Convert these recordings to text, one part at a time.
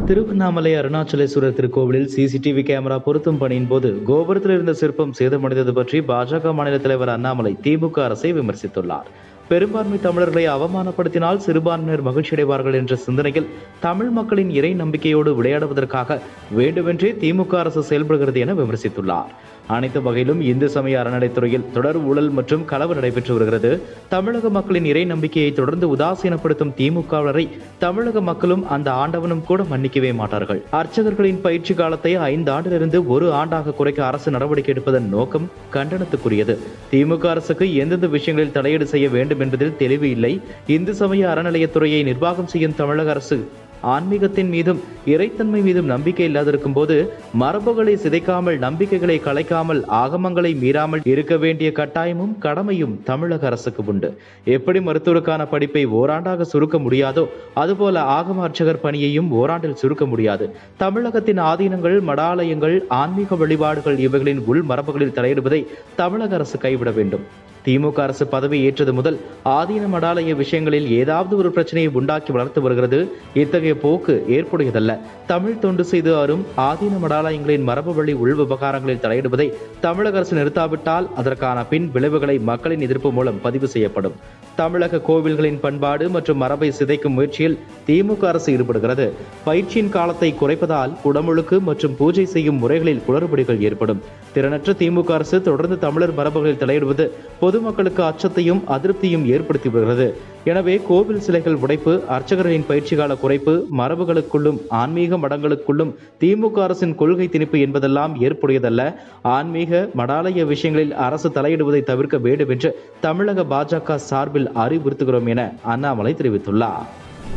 திருவண்ணாமலை அருணாச்சலேஸ்வரர் திருக்கோவிலில் CCTV camera பொருத்தும் பணியின் போது கோபுரத்தில் இருந்த சிற்பம் சேதமடைந்தது பற்றி பாஜக மாநில தலைவர் அண்ணாமலை திமுக அரசை விமர்சித்துள்ளார் பெரும்பான்மை தமிழர்களை அவமானப்படுத்தினால் சிறுபான்மையினர் மகிழ்ச்சியடைவார்கள் என்ற சிந்தனையில் தமிழ் மக்களின் இறை நம்பிக்கையோடு விளையாடுவதற்காக வேண்டுமென்றே திமுக அரசு செயல்படுகிறது என விமர்சித்துள்ளார் அனைத்து வகையிலும் இந்து சமய அறநிலைத்துறையில் தொடர் ஊழல் மற்றும் களவு நடைபெற்று வருகிறது தமிழக மக்களின் இறை நம்பிக்கையை தொடர்ந்து உதாசீனப்படுத்தும் திமுகவினரை தமிழக மக்களும் அந்த ஆண்டவனும் கூட மன்னிக்கவே மாட்டார்கள் அர்ச்சகர்களின் பயிற்சி காலத்தை ஐந்து ஆண்டிலிருந்து ஒரு ஆண்டாக குறைக்க அரசு நடவடிக்கை எடுப்பதன் நோக்கம் கண்டனத்துக்குரியது திமுக அரசுக்கு எந்தெந்த விஷயங்களில் தலையீடு செய்ய வேண்டும் என்பதில் தெளிவு இல்லை இந்து சமய அறநிலையத்துறையை நிர்வாகம் செய்யும் தமிழக அரசு ஆன்மீகத்தின் மீதும் இறைத்தன்மை மீதும் நம்பிக்கை இல்லாதிருக்கும் போது மரபுகளை சிதைக்காமல் நம்பிக்கைகளை கலைக்காமல் ஆகமங்களை மீறாமல் இருக்க வேண்டிய கட்டாயமும் கடமையும் தமிழக அரசுக்கு உண்டு எப்படி மருத்துவருக்கான படிப்பை ஓராண்டாக சுருக்க முடியாதோ அதுபோல ஆகம அர்ச்சகர் பணியையும் ஓராண்டில் சுருக்க முடியாது தமிழகத்தின் ஆதீனங்கள் மடாலயங்கள் ஆன்மீக வழிபாடுகள் இவைகளின் உள் மரபுகளில் தலையிடுவதை தமிழக அரசு கைவிட வேண்டும் திமுக அரசு பதவி ஏற்றது முதல் ஆதீன மடாலய விஷயங்களில் ஏதாவது ஒரு பிரச்சனையை உண்டாக்கி வளர்த்து வருகிறது இத்தகைய போக்கு ஏற்புடையதல்ல தமிழ் தொண்டு செய்து வரும் ஆதீன மடாலயங்களின் மரபு வழி உள் விவகாரங்களில் தலையிடுவதை தமிழக அரசு நிறுத்தாவிட்டால் அதற்கான பின் விளைவுகளை மக்களின் எதிர்ப்பு மூலம் பதிவு செய்யப்படும் தமிழக கோவில்களின் பண்பாடு மற்றும் மரபை சிதைக்கும் முயற்சியில் திமுக அரசு ஈடுபடுகிறது பயிற்சியின் காலத்தை குறைப்பதால் குடமுழுக்கு மற்றும் பூஜை செய்யும் முறைகளில் குளறுபடிகள் ஏற்படும் திறனற்ற திமுக அரசு தொடர்ந்து தமிழர் மரபுகளில் தலையிடுவது பொதுமக்களுக்கு அச்சத்தையும் அதிருப்தியும் ஏற்படுத்தி வருகிறது எனவே கோவில் சிலைகள் உடைப்பு அர்ச்சகர்களின் பயிற்சி கால குறைப்பு மரபுகளுக்குள்ளும் ஆன்மீக மடங்களுக்குள்ளும் திமுக அரசின் கொள்கை திணிப்பு என்பதெல்லாம் ஏற்புடையதல்ல ஆன்மீக மடாலய விஷயங்களில் அரசு தலையிடுவதை தவிர்க்க வேண்டும் என்று தமிழக பாஜக சார்பில் அறிவுறுத்துகிறோம் என அண்ணாமலை தெரிவித்துள்ளார்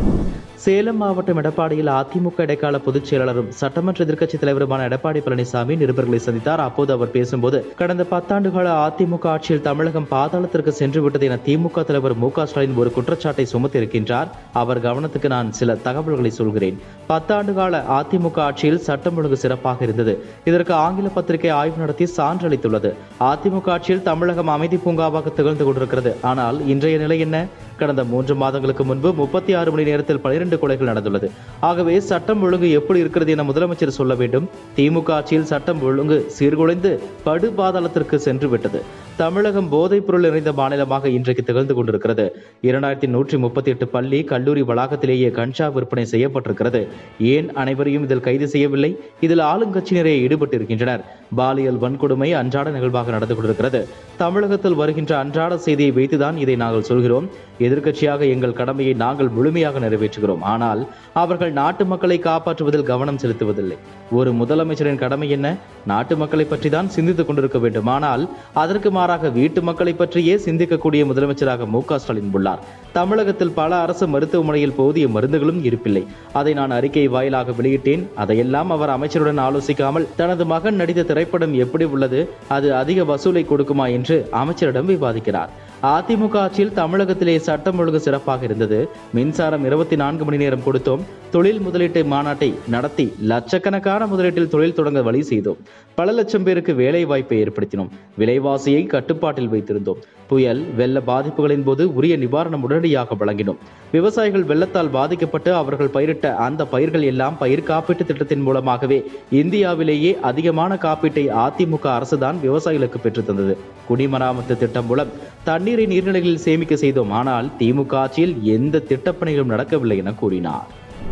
சேலம் மாவட்டம் எடப்பாடியில் அதிமுக இடைக்கால பொதுச் செயலாளரும் சட்டமன்ற எதிர்க்கட்சித் தலைவருமான எடப்பாடி பழனிசாமி நிருபர்களை சந்தித்தார் அப்போது அவர் பேசும்போது கடந்த பத்தாண்டுகால அதிமுக ஆட்சியில் தமிழகம் பாதாளத்திற்கு சென்று விட்டது என திமுக தலைவர் மு க ஸ்டாலின் ஒரு குற்றச்சாட்டை சுமத்தியிருக்கின்றார் அவர் கவனத்துக்கு நான் சில தகவல்களை சொல்கிறேன் பத்தாண்டு கால அதிமுக ஆட்சியில் சட்டம் ஒழுங்கு சிறப்பாக இருந்தது இதற்கு ஆங்கில பத்திரிகை ஆய்வு நடத்தி சான்றளித்துள்ளது அதிமுக ஆட்சியில் தமிழகம் அமைதி பூங்காவாக திகழ்ந்து கொண்டிருக்கிறது ஆனால் இன்றைய நிலை என்ன கடந்த மூன்று மாதங்களுக்கு முன்பு முப்பத்தி ஆறு மணி நேரத்தில் பனிரெண்டு கொலைகள் நடந்துள்ளது ஆகவே சட்டம் ஒழுங்கு எப்படி இருக்கிறது என முதலமைச்சர் சொல்ல வேண்டும் திமுக ஆட்சியில் சட்டம் ஒழுங்கு சீர்குலைந்து படு பாதாளத்திற்கு சென்று விட்டது தமிழகம் போதைப் பொருள் நிறைந்த மாநிலமாக இன்றைக்கு திகழ்ந்து கொண்டிருக்கிறது இரண்டாயிரத்தி நூற்றி முப்பத்தி எட்டு பள்ளி கல்லூரி வளாகத்திலேயே கஞ்சா விற்பனை செய்யப்பட்டிருக்கிறது ஏன் அனைவரையும் இதில் கைது செய்யவில்லை இதில் ஆளுங்கட்சியினரே ஈடுபட்டிருக்கின்றனர் பாலியல் வன்கொடுமை அன்றாட நிகழ்வாக நடந்து கொண்டிருக்கிறது தமிழகத்தில் வருகின்ற அன்றாட செய்தியை வைத்துதான் இதை நாங்கள் சொல்கிறோம் எதிர்க்கட்சியாக எங்கள் கடமையை நாங்கள் முழுமையாக நிறைவேற்றுகிறோம் ஆனால் அவர்கள் நாட்டு மக்களை காப்பாற்றுவதில் கவனம் செலுத்துவதில்லை ஒரு முதலமைச்சரின் கடமை என்ன நாட்டு மக்களை பற்றி தான் சிந்தித்துக் கொண்டிருக்க வேண்டும் ஆனால் அதற்கு மாறாக வீட்டு மக்களை பற்றியே சிந்திக்கக்கூடிய முதலமைச்சராக மு க ஸ்டாலின் உள்ளார் தமிழகத்தில் பல அரசு மருத்துவமனையில் போதிய மருந்துகளும் இருப்பில்லை அதை நான் அறிக்கை வாயிலாக வெளியிட்டேன் அதையெல்லாம் அவர் அமைச்சருடன் ஆலோசிக்காமல் தனது மகன் நடித்த திரைப்படம் எப்படி உள்ளது அது அதிக வசூலை கொடுக்குமா என்று அமைச்சரிடம் விவாதிக்கிறார் அதிமுக ஆட்சியில் தமிழகத்திலே சட்டம் ஒழுங்கு சிறப்பாக இருந்தது மின்சாரம் இருபத்தி நான்கு மணி நேரம் கொடுத்தோம் தொழில் முதலீட்டு மாநாட்டை நடத்தி லட்சக்கணக்கான முதலீட்டில் தொழில் தொடங்க வழி செய்தோம் பல லட்சம் பேருக்கு வேலை வாய்ப்பை ஏற்படுத்தினோம் விலைவாசியை கட்டுப்பாட்டில் வைத்திருந்தோம் புயல் வெள்ள பாதிப்புகளின் போது உரிய நிவாரணம் உடனடியாக வழங்கினோம் விவசாயிகள் வெள்ளத்தால் பாதிக்கப்பட்டு அவர்கள் பயிரிட்ட அந்த பயிர்கள் எல்லாம் பயிர் காப்பீட்டு திட்டத்தின் மூலமாகவே இந்தியாவிலேயே அதிகமான காப்பீட்டை அதிமுக அரசுதான் விவசாயிகளுக்கு பெற்று தந்தது குடிமராமத்து திட்டம் மூலம் தண்ணீரை நீர்நிலைகளில் சேமிக்க செய்தோம் ஆனால் திமுக ஆட்சியில் எந்த திட்டப்பணிகளும் நடக்கவில்லை என கூறினார்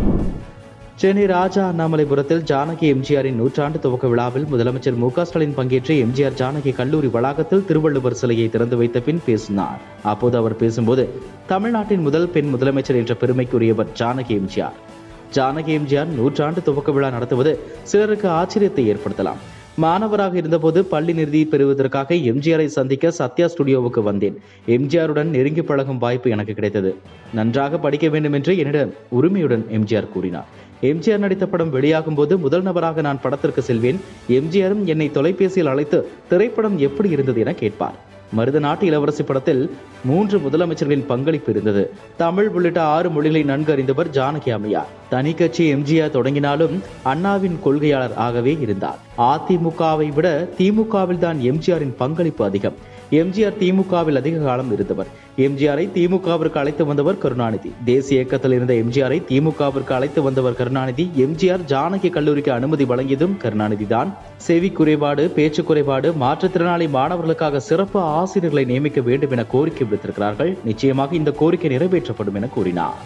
சென்னை ராஜா அண்ணாமலைபுரத்தில் ஜானகி எம்ஜிஆரின் நூற்றாண்டு துவக்க விழாவில் முதலமைச்சர் மு க ஸ்டாலின் பங்கேற்று எம்ஜிஆர் ஜானகி கல்லூரி வளாகத்தில் திருவள்ளுவர் சிலையை திறந்து வைத்த பின் பேசினார் அப்போது அவர் பேசும்போது தமிழ்நாட்டின் முதல் பெண் முதலமைச்சர் என்ற பெருமைக்குரியவர் ஜானகி எம்ஜிஆர் ஜானகி எம்ஜிஆர் நூற்றாண்டு துவக்க விழா நடத்துவது சிலருக்கு ஆச்சரியத்தை ஏற்படுத்தலாம் மாணவராக இருந்தபோது பள்ளி நிறுதி பெறுவதற்காக எம்ஜிஆரை சந்திக்க சத்யா ஸ்டுடியோவுக்கு வந்தேன் எம்ஜிஆருடன் நெருங்கி பழகும் வாய்ப்பு எனக்கு கிடைத்தது நன்றாக படிக்க வேண்டும் என்று என்னிடம் உரிமையுடன் எம்ஜிஆர் கூறினார் எம்ஜிஆர் நடித்த படம் வெளியாகும் போது முதல் நபராக நான் படத்திற்கு செல்வேன் எம்ஜிஆரும் என்னை தொலைபேசியில் அழைத்து திரைப்படம் எப்படி இருந்தது என கேட்பார் மருத நாட்டு இளவரசி படத்தில் மூன்று முதலமைச்சர்களின் பங்களிப்பு இருந்தது தமிழ் உள்ளிட்ட ஆறு மொழிகளை நன்கு அறிந்தவர் ஜானகி அம்மையார் தனி கட்சி எம்ஜிஆர் தொடங்கினாலும் அண்ணாவின் கொள்கையாளர் ஆகவே இருந்தார் அதிமுகவை விட திமுகவில் தான் எம்ஜிஆரின் பங்களிப்பு அதிகம் எம்ஜிஆர் திமுகவில் அதிக காலம் இருந்தவர் எம்ஜிஆரை திமுகவிற்கு அழைத்து வந்தவர் கருணாநிதி தேசிய இயக்கத்தில் இருந்த எம்ஜிஆரை திமுகவிற்கு அழைத்து வந்தவர் கருணாநிதி எம்ஜிஆர் ஜானகி கல்லூரிக்கு அனுமதி வழங்கியதும் கருணாநிதி தான் செவி குறைபாடு பேச்சு குறைபாடு மாற்றுத்திறனாளி மாணவர்களுக்காக சிறப்பு ஆசிரியர்களை நியமிக்க வேண்டும் என கோரிக்கை விடுத்திருக்கிறார்கள் நிச்சயமாக இந்த கோரிக்கை நிறைவேற்றப்படும் என கூறினார்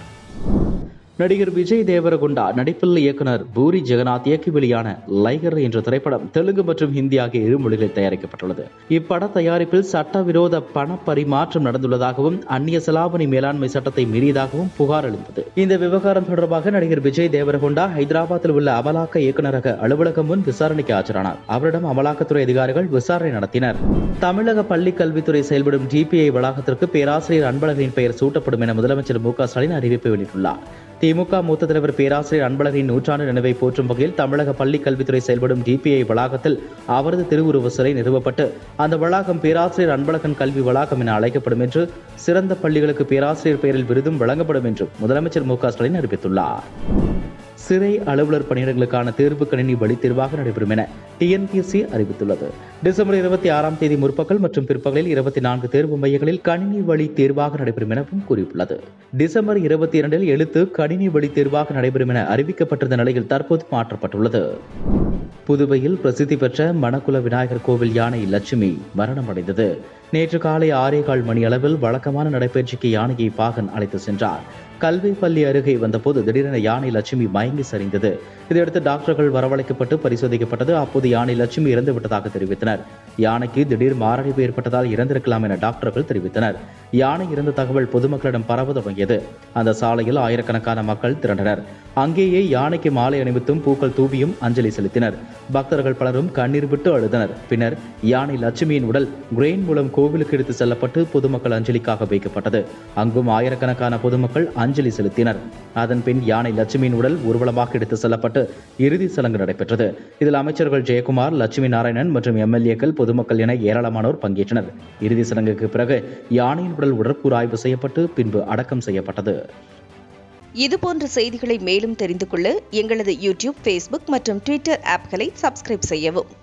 நடிகர் விஜய் தேவரகுண்டா நடிப்பில் இயக்குனர் பூரி ஜெகநாத் இயக்கி வெளியான லைகர் என்ற திரைப்படம் தெலுங்கு மற்றும் ஹிந்தி ஆகிய இரு மொழிகளில் தயாரிக்கப்பட்டுள்ளது இப்பட தயாரிப்பில் சட்டவிரோத பண பரிமாற்றம் நடந்துள்ளதாகவும் அந்நிய செலாவணி மேலாண்மை சட்டத்தை மீறியதாகவும் புகார் எழுந்தது இந்த விவகாரம் தொடர்பாக நடிகர் விஜய் தேவரகுண்டா ஹைதராபாத்தில் உள்ள அமலாக்க இயக்குநரக அலுவலகம் முன் விசாரணைக்கு ஆஜரானார் அவரிடம் அமலாக்கத்துறை அதிகாரிகள் விசாரணை நடத்தினர் தமிழக பள்ளி கல்வித்துறை செயல்படும் டிபிஐ வளாகத்திற்கு பேராசிரியர் அன்பழகனின் பெயர் சூட்டப்படும் என முதலமைச்சர் மு க ஸ்டாலின் அறிவிப்பு வெளியிட்டுள்ளார் திமுக மூத்த தலைவர் பேராசிரியர் அன்பழகனின் நூற்றாண்டு நினைவை போற்றும் வகையில் தமிழக பள்ளி கல்வித்துறை செயல்படும் டிபிஐ வளாகத்தில் அவரது திருவுருவ சிலை நிறுவப்பட்டு அந்த வளாகம் பேராசிரியர் அன்பழகன் கல்வி வளாகம் என அழைக்கப்படும் என்று சிறந்த பள்ளிகளுக்கு பேராசிரியர் பெயரில் விருதும் வழங்கப்படும் என்றும் முதலமைச்சர் மு க ஸ்டாலின் அறிவித்துள்ளார் சிறை அலுவலர் பணியிடங்களுக்கான தேர்வு கணினி வழி தேர்வாக நடைபெறும் என டிஎன்பிஎஸ்சி அறிவித்துள்ளது டிசம்பர் இருபத்தி ஆறாம் தேதி முற்பகல் மற்றும் பிற்பகலில் இருபத்தி நான்கு தேர்வு மையங்களில் கணினி வழி தேர்வாக நடைபெறும் எனவும் கூறியுள்ளது டிசம்பர் இருபத்தி இரண்டில் எழுத்து கணினி வழி தேர்வாக நடைபெறும் என அறிவிக்கப்பட்டிருந்த நிலையில் தற்போது மாற்றப்பட்டுள்ளது புதுவையில் பிரசித்தி பெற்ற மணக்குல விநாயகர் கோவில் யானை லட்சுமி மரணமடைந்தது நேற்று காலை ஆறே கால் மணி அளவில் வழக்கமான நடைபயிற்சிக்கு யானையை பாகன் அழைத்து சென்றார் கல்வி பள்ளி அருகே வந்தபோது திடீரென யானை லட்சுமி மயங்கி சரிந்தது இதையடுத்து டாக்டர்கள் வரவழைக்கப்பட்டு பரிசோதிக்கப்பட்டது அப்போது யானை லட்சுமி இறந்து விட்டதாக தெரிவித்தனர் யானைக்கு திடீர் மாரடைப்பு ஏற்பட்டதால் இறந்திருக்கலாம் என டாக்டர்கள் தெரிவித்தனர் யானை இறந்த தகவல் பொதுமக்களிடம் பரவ தொடங்கியது அந்த சாலையில் ஆயிரக்கணக்கான மக்கள் திரண்டனர் அங்கேயே யானைக்கு மாலை அணிவித்தும் பூக்கள் தூவியும் அஞ்சலி செலுத்தினர் பக்தர்கள் பலரும் கண்ணீர் விட்டு அழுதனர் பின்னர் யானை லட்சுமியின் உடல் கிரெயின் மூலம் கோவிலுக்கு எடுத்து செல்லப்பட்டு பொதுமக்கள் அஞ்சலிக்காக வைக்கப்பட்டது அங்கும் ஆயிரக்கணக்கான பொதுமக்கள் அஞ்சலி செலுத்தினர் அதன் பின் யானை லட்சுமியின் உடல் ஊர்வலமாக எடுத்து செல்லப்பட்டு இறுதி சடங்கு நடைபெற்றது இதில் அமைச்சர்கள் ஜெயக்குமார் லட்சுமி நாராயணன் மற்றும் எம்எல்ஏக்கள் பொதுமக்கள் என ஏராளமானோர் பங்கேற்றனர் இறுதி சடங்குக்கு பிறகு யானையின் உடல் உடற்கூறு ஆய்வு செய்யப்பட்டு பின்பு அடக்கம் செய்யப்பட்டது இதுபோன்ற செய்திகளை மேலும் தெரிந்து கொள்ள எங்களது யூடியூப் ஃபேஸ்புக் மற்றும் ட்விட்டர் ஆப்களை சப்ஸ்கிரைப் செய்யவும்